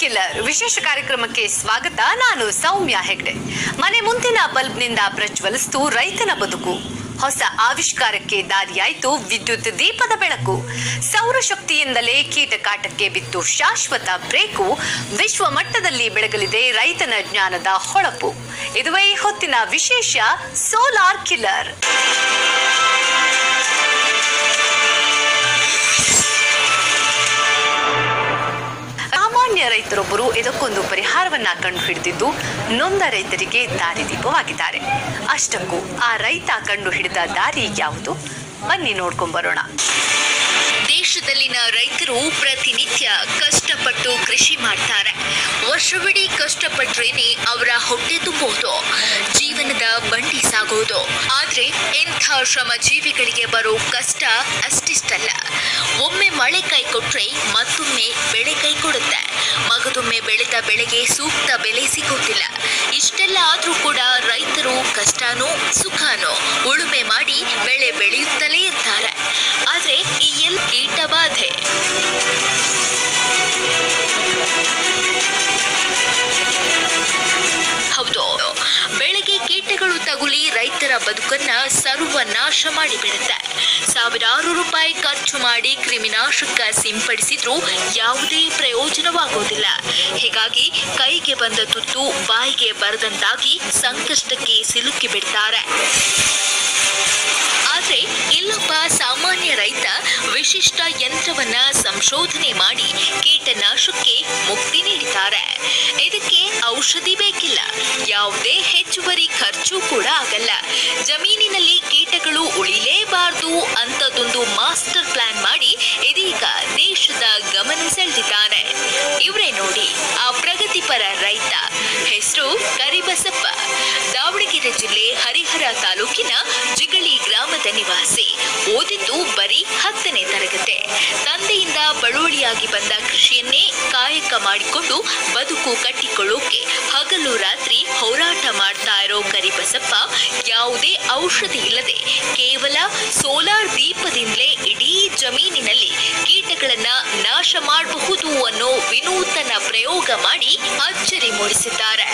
killer ವಿಶೇಷ ಕಾರ್ಯಕ್ರಮಕ್ಕೆ ಸ್ವಾಗತ ನಾನು ಸೌಮ್ಯ ಹೆಗ್ಡೆ ಮನೆ ಮುಂದಿನ ಬಲ್ಬ್ನಿಂದ ಪ್ರಜ್ವಲಿಸ್ತು ರೈತನ ಬದುಕು ಹೊಸ ಆವಿಷ್ಕಾರಕ್ಕೆ ದಾರಿಯಾಯಿತು ವಿದ್ಯುತ್ ದೀಪದ ಬೆಳಕು ಸೌರಶಕ್ತಿಯಿಂದಲೇ ಕೀಟಕಾಟಕ್ಕೆ ಬಿತ್ತು ಶಾಶ್ವತ ಬ್ರೇಕು ವಿಶ್ವ ಮಟ್ಟದಲ್ಲಿ ಬೆಳಗಲಿದೆ ರೈತನ ಜ್ಞಾನದ ಹೊಳಪು ಇದುವೇ ಈ ಹೊತ್ತಿನ ವಿಶೇಷ ಸೋಲಾರ್ ಕಿಲ್ಲರ್ ಸಾಮಾನ್ಯ ರೈತರೊಬ್ಬರು ಇದಕ್ಕೊಂದು ಪರಿಹಾರವನ್ನ ಕಂಡುಹಿಡಿದಿದ್ದು ನೊಂದ ರೈತರಿಗೆ ದಾರಿದೀಪವಾಗಿದ್ದಾರೆ ಅಷ್ಟಕ್ಕೂ ಆ ರೈತ ಕಂಡುಹಿಡಿದ ದಾರಿ ಯಾವುದು ಬನ್ನಿ ನೋಡ್ಕೊಂಡ್ ಬರೋಣ ದೇಶದಲ್ಲಿನ ರೈತರು ಪ್ರತಿನಿತ್ಯ ಕಷ್ಟಪಟ್ಟು ಕೃಷಿ ಮಾಡ್ತಾರೆ ವರ್ಷವಿಡೀ ಕಷ್ಟಪಟ್ರೇನೆ ಅವರ ಹೊಟ್ಟೆ ತುಂಬುವುದು ಜೀವನದ ಬಂಡಿ ಸಾಗೋದು ಆದ್ರೆ ಇಂಥ ಶ್ರಮ ಜೀವಿಗಳಿಗೆ ಬರೋ ಕಷ್ಟ ಅಷ್ಟಿಷ್ಟಲ್ಲ ಒಮ್ಮೆ ಮಳೆ ಕೈ ಕೊಟ್ರೆ ಮತ್ತೊಮ್ಮೆ ಬೆಳೆ ಕೈ ಕೊಡುತ್ತೆ ಮಗದೊಮ್ಮೆ ಬೆಳೆದ ಬೆಳೆಗೆ ಸೂಕ್ತ ಬೆಲೆ ಸಿಗೋದಿಲ್ಲ ಇಷ್ಟೆಲ್ಲ ಆದ್ರೂ ಕೂಡ ರೈತರು ಕಷ್ಟನೋ ಸುಖನೋ ಉಳುಮೆ ಮಾಡಿ ಬೆಳೆ ಬೆಳೆಯುತ್ತಲೇ ಇರ್ತಾರೆ ಆದ್ರೆ ಈ ಎಲ್ ಕೀಟ ಬಾಧೆ ಹೌದು ಬೆಳೆಗೆ ಕೀಟಗಳು ತಗುಲಿ ರೈತರ ಬದುಕನ್ನ ಸರ್ವನಾಶ ಮಾಡಿಬಿಡುತ್ತೆ ಸಾವಿರಾರು ರೂಪಾಯಿ ಖರ್ಚು ಮಾಡಿ ಕ್ರಿಮಿನಾಶಕ ಸಿಂಪಡಿಸಿದ್ರೂ ಯಾವುದೇ ಪ್ರಯೋಜನವಾಗೋದಿಲ್ಲ ಹೀಗಾಗಿ ಕೈಗೆ ಬಂದ ತುತ್ತು ಬಾಯಿಗೆ ಬರದಂತಾಗಿ ಸಂಕಷ್ಟಕ್ಕೆ ಸಿಲುಕಿ ಬಿಡ್ತಾರೆ ಆದ್ರೆ ಇಲ್ಲೊಬ್ಬ ಸಾಮಾನ್ಯ ರೈತ ವಿಶಿಷ್ಟ ಯಂತ್ರವನ್ನ ಸಂಶೋಧನೆ ಮಾಡಿ ಕೀಟನಾಶಕ್ಕೆ ಮುಕ್ತಿ ನೀಡಿದ್ದಾರೆ ಇದಕ್ಕೆ ಔಷಧಿ ಬೇಕಿಲ್ಲ ಯಾವುದೇ ಹೆಚ್ಚುವರಿ ಖರ್ಚು ಕೂಡ ಆಗಲ್ಲ ಜಮೀನಿನಲ್ಲಿ ಕೀಟಗಳು ಉಳಿಲೇಬಾರದು ಅಂತದೊಂದು ಮಾಸ್ಟರ್ ಪ್ಲಾನ್ ಮಾಡಿ ಇದೀಗ ದೇಶದ ಗಮನ ಸೆಳೆದಿದ್ದಾನೆ ಇವರೇ ನೋಡಿ ಆ ಪ್ರಗತಿಪರ ರೈತ ಹೆಸರು ಕರಿಬಸಪ್ಪ ದಾವಣಗೆರೆ ಜಿಲ್ಲೆ ಹರಿಹರ ತಾಲೂಕಿನ ಜಿಗಳಿ ಗ್ರಾಮದ ನಿವಾಸಿ ಓದಿದ್ದು ಬರೀ ಹತ್ತನೇ ತರಗತಿ ತಂದೆಯಿಂದ ಬಳುವಳಿಯಾಗಿ ಬಂದ ಕೃಷಿಯನ್ನೇ ಕಾಯಕ ಮಾಡಿಕೊಂಡು ಬದುಕು ಕಟ್ಟಿಕೊಳ್ಳೋಕೆ ಹಗಲು ರಾತ್ರಿ ಹೋರಾಟ ಮಾಡ್ತಾ ಇರೋ ಕರಿಬಸಪ್ಪ ಯಾವುದೇ ಔಷಧಿ ಇಲ್ಲದೆ ಕೇವಲ ಸೋಲಾರ್ ದೀಪದಿಂದಲೇ ಇಡೀ ಜಮೀನಿನಲ್ಲಿ ಕೀಟಗಳನ್ನ ನಾಶ ಮಾಡಬಹುದು ಅನ್ನೋ ವಿನೂತನ ಪ್ರಯೋಗ ಮಾಡಿ ಅಚ್ಚರಿ ಮೂಡಿಸಿದ್ದಾರೆ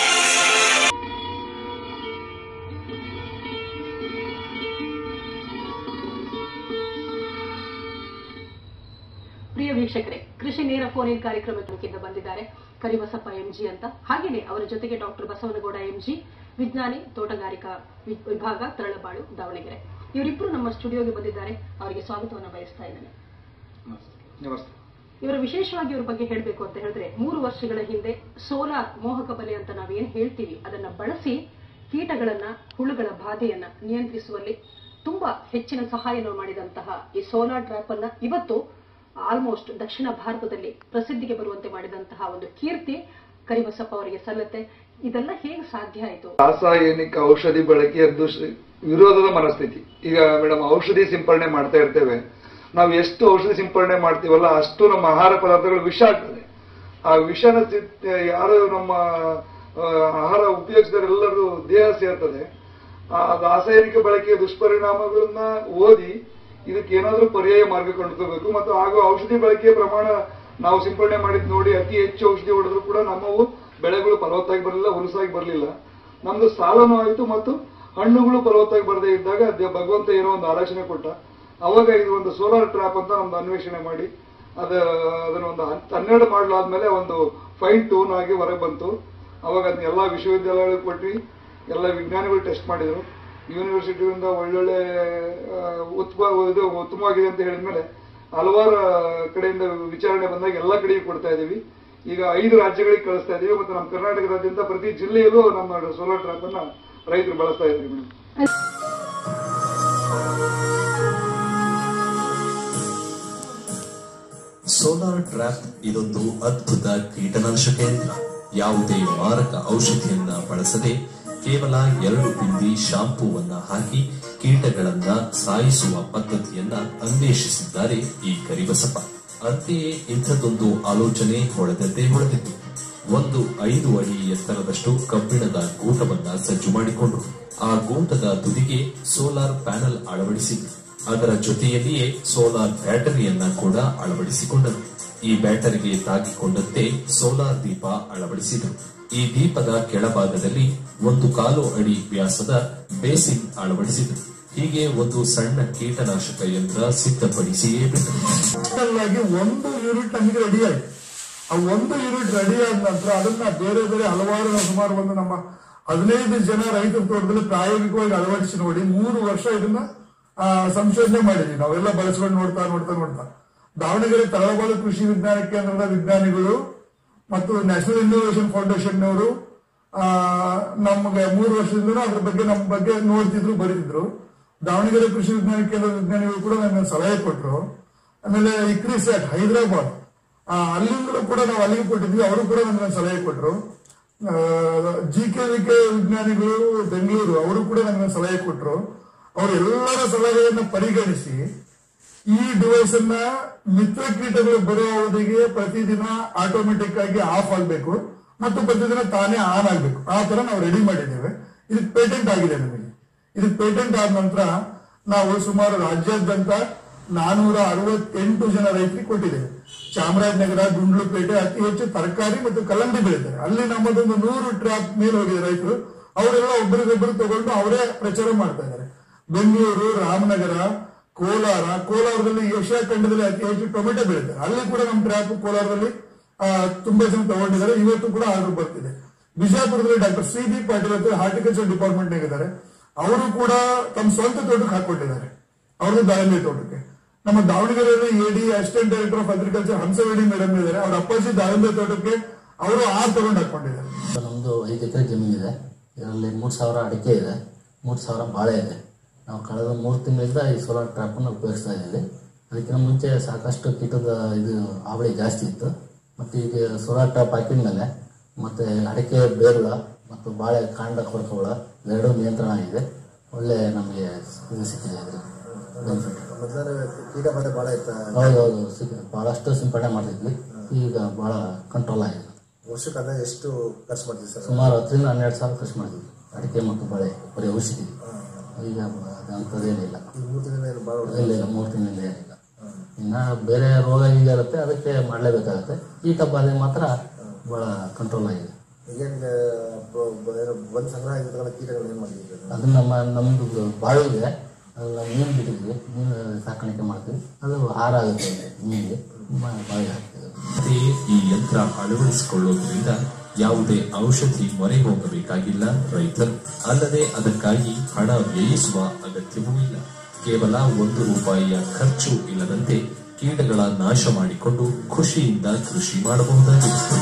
ಪ್ರಿಯ ವೀಕ್ಷಕರೇ ಕೃಷಿ ನೇರ ಫೋನ್ ಇನ್ ಕಾರ್ಯಕ್ರಮಕ್ಕೆ ಬಂದಿದ್ದಾರೆ ಕರಿಬಸಪ್ಪ ಎಂಜಿ ಅಂತ ಹಾಗೇನೆ ಅವರ ಜೊತೆಗೆ ಡಾಕ್ಟರ್ ಬಸವನಗೌಡ ಎಂಜಿ ವಿಜ್ಞಾನಿ ತೋಟಗಾರಿಕಾ ವಿ- ವಿಭಾಗ ತರಳಬಾಳು ದಾವಣಗೆರೆ ಇವರಿಬ್ಬರು ನಮ್ಮ ಸ್ಟುಡಿಯೋಗೆ ಬಂದಿದ್ದಾರೆ ಅವರಿಗೆ ಸ್ವಾಗತವನ್ನು ಬಯಸ್ತಾ ಇದ್ದೇನೆ ನಮಸ್ತೆ ಇವರ ವಿಶೇಷವಾಗಿ ಇವ್ರ ಬಗ್ಗೆ ಹೇಳಬೇಕು ಅಂತ ಹೇಳಿದ್ರೆ ಮೂರು ವರ್ಷಗಳ ಹಿಂದೆ ಸೋಲಾರ್ ಮೋಹಕ ಬಲೆ ಅಂತ ನಾವೇನ್ ಹೇಳ್ತೀವಿ ಅದನ್ನ ಬಳಸಿ ಕೀಟಗಳನ್ನ ಹುಳುಗಳ ಬಾಧೆಯನ್ನ ನಿಯಂತ್ರಿಸುವಲ್ಲಿ ತುಂಬಾ ಹೆಚ್ಚಿನ ಸಹಾಯವನ್ನು ಮಾಡಿದಂತಹ ಈ ಸೋಲಾರ್ ಟ್ರ್ಯಾಪ್ ಅನ್ನ ಇವತ್ತು ಆಲ್ಮೋಸ್ಟ್ ದಕ್ಷಿಣ ಭಾರತದಲ್ಲಿ ಪ್ರಸಿದ್ಧಿಗೆ ಬರುವಂತೆ ಮಾಡಿದಂತಹ ಒಂದು ಕೀರ್ತಿ ಕರಿಬಸಪ್ಪ ಅವರಿಗೆ ಸಲ್ಲತ್ತೆ ಇದೆಲ್ಲ ಹೇಗೆ ಸಾಧ್ಯ ಆಯಿತು ರಾಸಾಯನಿಕ ಔಷಧಿ ಬಳಕೆಯ ದುಷ್ ವಿರೋಧದ ಮನಸ್ಥಿತಿ ಈಗ ಮೇಡಮ್ ಔಷಧಿ ಸಿಂಪರಣೆ ಮಾಡ್ತಾ ಇರ್ತೇವೆ ನಾವು ಎಷ್ಟು ಔಷಧಿ ಸಿಂಪರಣೆ ಮಾಡ್ತೀವಲ್ಲ ಅಷ್ಟು ನಮ್ಮ ಆಹಾರ ಪದಾರ್ಥಗಳು ವಿಷ ಆಗ್ತದೆ ಆ ವಿಷನ ಸಿತ್- ಯಾರು ನಮ್ಮ ಆ, ಆಹಾರ ಉಪಯೋಗಿಸಿದರೆಲ್ಲರೂ ದೇಹ ಸೇರ್ತದೆ ಆ ರಾಸಾಯನಿಕ ಬಳಕೆಯ ದುಷ್ಪರಿಣಾಮಗಳನ್ನ ಓದಿ ಇದಕ್ಕೆ ಏನಾದ್ರೂ ಪರ್ಯಾಯ ಮಾರ್ಗ ಕಂಡುಕೋಬೇಕು ಮತ್ತು ಹಾಗೂ ಔಷಧಿ ಬಳಕೆಯ ಪ್ರಮಾಣ ನಾವು ಸಿಂಪರಣೆ ಮಾಡಿದ್ ನೋಡಿ ಅತಿ ಹೆಚ್ಚು ಔಷಧಿ ಹೊಡೆದ್ರು ಕೂಡ ನಮ್ಮವು ಬೆಳೆಗಳು ಫಲವತ್ತಾಗಿ ಬರಲಿಲ್ಲ ಹುಲಸಾಗಿ ಬರಲಿಲ್ಲ ನಮ್ದು ಸಾಲನೂ ಆಯಿತು ಮತ್ತು ಹಣ್ಣುಗಳು ಫಲವತ್ತಾಗಿ ಬರದೇ ಇದ್ದಾಗ ದೇ- ಭಗವಂತ ಏನೋ ಒಂದು ಆಲೋಚನೆ ಕೊಟ್ಟ ಅವಾಗ ಇದು ಒಂದು ಸೋಲಾರ್ ಟ್ರ್ಯಾಪ್ ಅಂತ ನಮ್ದು ಅನ್ವೇಷಣೆ ಮಾಡಿ ಅದ ಅದನ್ನ ಒಂದು ಹತ್- ಹನ್ನೆರಡು ಮಾಡಲಾದ್ಮೇಲೆ ಒಂದು ಫೈನ್ ಟೂನ್ ಆಗಿ ಹೊರಗೆ ಬಂತು ಅವಾಗ ಅದನ್ನ ಎಲ್ಲಾ ವಿಶ್ವವಿದ್ಯಾಲಯಗಳಿಗೆ ಕೊಟ್ವಿ ಎಲ್ಲ ವಿಜ್ಞಾನಿಗಳು ಟೆಸ್ಟ್ ಮಾಡಿದ್ರು ಯೂನಿವರ್ಸಿಟಿಯಿಂದ ಒಳ್ಳೊಳ್ಳೆ ಆ, ಉತ್ಮ ಇದು ಉತ್ತಮವಾಗಿದೆ ಅಂತ ಹೇಳಿದ್ಮೇಲೆ ಹಲವಾರು ಕಡೆಯಿಂದ ವಿಚಾರಣೆ ಬಂದಾಗ ಎಲ್ಲ ಕಡೆಗೂ ಕೊಡ್ತಾ ಇದೀವಿ ಈಗ ಐದು ರಾಜ್ಯಗಳಿಗೆ ಕಳಿಸ್ತಾ ಇದೀವಿ ಮತ್ತು ನಮ್ಮ ಕರ್ನಾಟಕದಾದ್ಯಂತ ಪ್ರತಿ ಜಿಲ್ಲೆಯಲ್ಲೂ ನಮ್ಮ ಸೋಲಾರ್ ಟ್ರ್ಯಾಪ್ ಅನ್ನ ರೈತರು ಬಳಸ್ತಾ ಇದ್ದಾರೆ ಮೇಡಮ್ ಸೋಲಾರ್ ಟ್ರ್ಯಾಪ್ ಇದೊಂದು ಅದ್ಭುತ ಕೀಟನಾಶಕ ಯಂತ್ರ ಯಾವುದೇ ಮಾರಕ ಔಷಧಿಯನ್ನ ಬಳಸದೆ ಕೇವಲ ಎರಡು ಬಿಂದಿ ಶಾಂಪೂವನ್ನ ಹಾಕಿ ಕೀಟಗಳನ್ನ ಸಾಯಿಸುವ ಪದ್ಧತಿಯನ್ನ ಅನ್ವೇಷಿಸಿದ್ದಾರೆ ಈ ಕರಿಬಸಪ್ಪ ಅಂತೆಯೇ ಇಂಥದ್ದೊಂದು ಆಲೋಚನೆ ಹೊಳೆದದ್ದೇ ಹೊಳೆದಿತ್ತು ಒಂದು ಐದು ಅಡಿ ಎತ್ತರದಷ್ಟು ಕಬ್ಬಿಣದ ಗೂಟವನ್ನ ಸಜ್ಜು ಮಾಡಿಕೊಂಡ್ರು ಆ ಗೂಟದ ತುದಿಗೆ ಸೋಲಾರ್ ಪ್ಯಾನೆಲ್ ಅಳವಡಿಸಿದ್ರು ಅದರ ಜೊತೆಯಲ್ಲಿಯೇ ಸೋಲಾರ್ ಬ್ಯಾಟರಿಯನ್ನ ಕೂಡ ಅಳವಡಿಸಿಕೊಂಡರು ಈ ಬ್ಯಾಟರಿಗೆ ತಾಗಿಕೊಂಡಂತೆ ಸೋಲಾರ್ ದೀಪ ಅಳವಡಿಸಿದರು ಈ ದೀಪದ ಕೆಳಭಾಗದಲ್ಲಿ ಒಂದು ಕಾಲು ಅಡಿ ವ್ಯಾಸದ ಬೇಸಿನ್ ಅಳವಡಿಸಿದರು ಹೀಗೆ ಒಂದು ಸಣ್ಣ ಕೀಟನಾಶಕ ಯಂತ್ರ ಸಿದ್ಧಪಡಿಸಿಯೇ ಬಿಟ್ಟರು ಟೋಟಲ್ ಆಗಿ ಒಂದು ಯೂನಿಟ್ ನಮಗೆ ರೆಡಿ ಆಯ್ತು ಆ ಒಂದು ಯೂನಿಟ್ ರೆಡಿ ಆದ ನಂತರ ಅದನ್ನ ಬೇರೆ ಬೇರೆ ಹಲವಾರು ಸುಮಾರು ಒಂದು ನಮ್ಮ ಹದಿನೈದು ಜನ ರೈತರ ತೋಟದಲ್ಲಿ ಪ್ರಾಯೋಗಿಕವಾಗಿ ಅಳವಡಿಸಿ ನೋಡಿ ಮೂರು ವರ್ಷ ಇದನ್ನ ಆ, ಸಂಶೋಧನೆ ಮಾಡಿದ್ವಿ ನಾವೆಲ್ಲ ಬಳಸ್ಕೊಂಡು ನೋಡ್ತಾ ನೋಡ್ತಾ ನೋಡ್ತಾ ದಾವಣಗೆರೆ ತಳಬಾಳು ಕೃಷಿ ವಿಜ್ಞಾನ ಕೇಂದ್ರದ ವಿಜ್ಞಾನಿಗಳು ಮತ್ತು ನ್ಯಾಷನಲ್ ಇನ್ನೋವೇಷನ್ ಫೌಂಡೇಶನ್ ಅವರು ನಮಗೆ ಮೂರು ವರ್ಷದಿಂದ ಅದ್ರ ಬಗ್ಗೆ ನಮ್ಮ ಬಗ್ಗೆ ನೋಡ್ತಿದ್ರು ಬರೀತಿದ್ರು ದಾವಣಗೆರೆ ಕೃಷಿ ವಿಜ್ಞಾನ ಕೇಂದ್ರದ ವಿಜ್ಞಾನಿಗಳು ಕೂಡ ನನಗೆ ಸಲಹೆ ಕೊಟ್ಟರು ಆಮೇಲೆ ಇಕ್ರಿ ಸೆಟ್ ಹೈದರಾಬಾದ್ ಆ, ಅಲ್ಲಿಂದಲೂ ಕೂಡ ನಾವು ಅಲ್ಲಿಗೆ ಕೊಟ್ಟಿದ್ವಿ ಅವರು ಕೂಡ ನನಗೆ ಸಲಹೆ ಕೊಟ್ಟರು ಜಿ ಕೆ ವಿ ಕೆ ವಿಜ್ಞಾನಿಗಳು ಬೆಂಗಳೂರು ಅವರು ಕೂಡ ನನಗೆ ಸಲಹೆ ಕೊಟ್ಟರು ಅವರೆಲ್ಲರ ಸಲಹೆಯನ್ನು ಪರಿಗಣಿಸಿ ಈ ಡಿವೈಸ್ ಅನ್ನ ಮಿತ್ರ ಕೀಟಗಳು ಬರೋ ಅವಧಿಗೆ ಪ್ರತಿದಿನ ಆಟೋಮೆಟಿಕ್ ಆಗಿ ಆಫ್ ಆಗಬೇಕು ಮತ್ತು ಪ್ರತಿದಿನ ತಾನೇ ಆನ್ ಆಗಬೇಕು ಆ ತರ ನಾವು ರೆಡಿ ಮಾಡಿದ್ದೇವೆ ಇದಕ್ಕೆ ಪೇಟೆಂಟ್ ಆಗಿದೆ ನಮಗೆ ಇದಕ್ಕೆ ಪೇಟೆಂಟ್ ಆದ ನಂತರ ನಾವು ಸುಮಾರು ರಾಜ್ಯಾದ್ಯಂತ ನಾನೂರ ಅರವತ್ತೆಂಟು ಜನ ರೈತರಿಗೆ ಕೊಟ್ಟಿದ್ದೇವೆ ಚಾಮರಾಜನಗರ ಗುಂಡ್ಲುಪೇಟೆ ಅತಿ ಹೆಚ್ಚು ತರಕಾರಿ ಮತ್ತು ಕಲ್ಲಂಗಡಿ ಬೆಳೀತಾರೆ ಅಲ್ಲಿ ನಮ್ಮದೊಂದು ನೂರು ಟ್ರ್ಯಾಪ್ ಮೇಲೆ ಹೋಗಿದೆ ರೈತರು ಅವರೆಲ್ಲ ಒಬ್ಬರಿಗೊಬ್ಬರು ತಗೊಂಡು ಅವರೇ ಪ್ರಚಾರ ಮಾಡ್ತಾ ಇದ್ದಾರೆ ಬೆಂಗಳೂರು ರಾಮನಗರ ಕೋಲಾರ ಕೋಲಾರದಲ್ಲಿ ಏಷ್ಯಾ ಖಂಡದಲ್ಲಿ ಅತಿ ಹೆಚ್ಚು ಟೊಮೆಟೊ ಬೆಳೀತಾರೆ ಅಲ್ಲಿ ಕೂಡ ನಮ್ಮ ಟ್ರ್ಯಾಪ್ ಕೋಲಾರದಲ್ಲಿ ಆ, ತುಂಬಾ ಜನ ತಗೊಂಡಿದ್ದಾರೆ ಇವತ್ತು ಕೂಡ ಆರ್ಡರ್ ಬರ್ತಿದೆ ಬಿಜಾಪುರದಲ್ಲಿ ಡಾಕ್ಟರ್ ಸಿ ಬಿ ಪಾಟೀಲ್ ಅಂತ ಹಾರ್ಟಿಕಲ್ಚರ್ ಡಿಪಾರ್ಟ್ಮೆಂಟ್ ಇದ್ದಾರೆ ಅವರು ಕೂಡ ತಮ್ಮ ಸ್ವಂತ ತೋಟಕ್ಕೆ ಹಾಕೊಂಡಿದ್ದಾರೆ ಅವ್ರದ್ದು ದಾಳಿಂಬೆ ತೋಟಕ್ಕೆ ನಮ್ಮ ದಾವಣಗೆರೆಯಲ್ಲಿ AD assistant director of agriculture Hamsavedi madam ಇದ್ದಾರೆ ಅವ್ರ ಅಪ್ಪಾಜಿ ದಾಳಿಂಬೆ ತೋಟಕ್ಕೆ ಅವರು ಆರ್ ತಗೊಂಡು ಹಾಕೊಂಡಿದ್ದಾರೆ ನಮ್ಮದು ಐದು ಎಕರೆ ಜಮೀನಿದೆ ಇದರಲ್ಲಿ ಮೂರು ಸಾವಿರ ಅಡಿಕೆ ಇದೆ ಮೂರು ಸಾವಿರ ಬಾಳೆ ಇದೆ ನಾವು ಕಳೆದ ಮೂರು ತಿಂಗಳಿಂದ ಈ ಸೋಲಾರ್ ಟ್ರ್ಯಾಪನ್ನು ಉಪಯೋಗಿಸ್ತಾ ಇದ್ದೀವಿ ಅದಕ್ಕಿಂತ ಮುಂಚೆ ಸಾಕಷ್ಟು ಕೀಟದ ಇದು ಹಾವಳಿ ಜಾಸ್ತಿ ಇತ್ತು ಮತ್ತು ಈಗ ಸೋಲಾರ್ ಟ್ರ್ಯಾಪ್ ಹಾಕಿದ ಮೇಲೆ ಮತ್ತು ಅಡಿಕೆ ಬೇರುಳ ಮತ್ತು ಬಾಳೆ ಕಾಂಡ ಕೊರಕಗಳ ಎರಡೂ ನಿಯಂತ್ರಣ ಆಗಿದೆ ಒಳ್ಳೆ ನಮಗೆ ಇದು ಸಿಕ್ಕಿದೆ ಇದು ಬೆನಿಫಿಟ್ ಮೊದಲನೇ ಕೀಟ ಬಾಧೆ ಭಾಳ ಇತ್ತ ಹೌದೌದು ಸಿಕ್ಕ ಭಾಳಷ್ಟು ಸಿಂಪಡಣೆ ಮಾಡ್ತಿದ್ವಿ ಈಗ ಭಾಳ ಕಂಟ್ರೋಲ್ ಆಗಿದೆ ವರ್ಷಕ್ಕೆ ಅಂದಾಜು ಎಷ್ಟು ಖರ್ಚು ಮಾಡ್ತೀವಿ ಸರ್ ಸುಮಾರು ಹತ್ತರಿಂದ ಹನ್ನೆರಡು ಸಾವಿರ ಖರ್ಚು ಮಾಡಿದ್ವಿ ಅಡಿಕೆ ಮತ್ತು ಬಾಳೆ ಬರೀ ಔಷಧಿ ಈಗ ಅದಂಥದ್ದೇನಿಲ್ಲ ಈ ಮೂರು ತಿಂಗಳ ಏನು ಭಾಳ ಇಲ್ಲ ಇಲ್ಲ ಮೂರು ತಿಂಗಳಿಂದ ಏನಿಲ್ಲ ಇನ್ನು ಬೇರೆ ರೋಗ ಈಗ ಇರುತ್ತೆ ಅದಕ್ಕೆ ಮಾಡಲೇಬೇಕಾಗುತ್ತೆ ಕೀಟ ಬಾಧೆ ಮಾತ್ರ ಭಾಳ ಕಂಟ್ರೋಲ್ ಆಗಿದೆ ಈಗೇನು ಬಂದು ಸಂಗ್ರಹ ಆಗಿರ್ತಕ್ಕಂಥ ಕೀಟಗಳು ಏನು ಮಾಡಿದ್ದೀವಿ ಅದು ನಮ್ಮ ನಮ್ಮದು ಬಾವಿಗೆ ಅದು ನಾವು ಮೀನು ಬಿಟ್ಟಿದ್ವಿ ಮೀನು ಸಾಕಾಣಿಕೆ ಮಾಡ್ತೀವಿ ಅದು ಆಹಾರ ಆಗುತ್ತೆ ಮೀನಿಗೆ ಬಾ- ಬಾವಿಗೆ ಹಾಕ್ತೀವಿ ಅಂತೆಯೇ ಈ ಯಂತ್ರ ಅಳವಡಿಸಿಕೊಳ್ಳುವುದರಿಂದ ಯಾವುದೇ ಔಷಧಿ ಮೊರೆ ಹೋಗಬೇಕಾಗಿಲ್ಲ ರೈತರು ಅಲ್ಲದೆ ಅದಕ್ಕಾಗಿ ಹಣ ವ್ಯಯಿಸುವ ಅಗತ್ಯವೂ ಇಲ್ಲ ಕೇವಲ ಒಂದು ರೂಪಾಯಿಯ ಖರ್ಚು ಇಲ್ಲದಂತೆ ಕೀಟಗಳ ನಾಶ ಮಾಡಿಕೊಂಡು ಖುಷಿಯಿಂದ ಕೃಷಿ ಮಾಡಬಹುದಾಗಿದೆ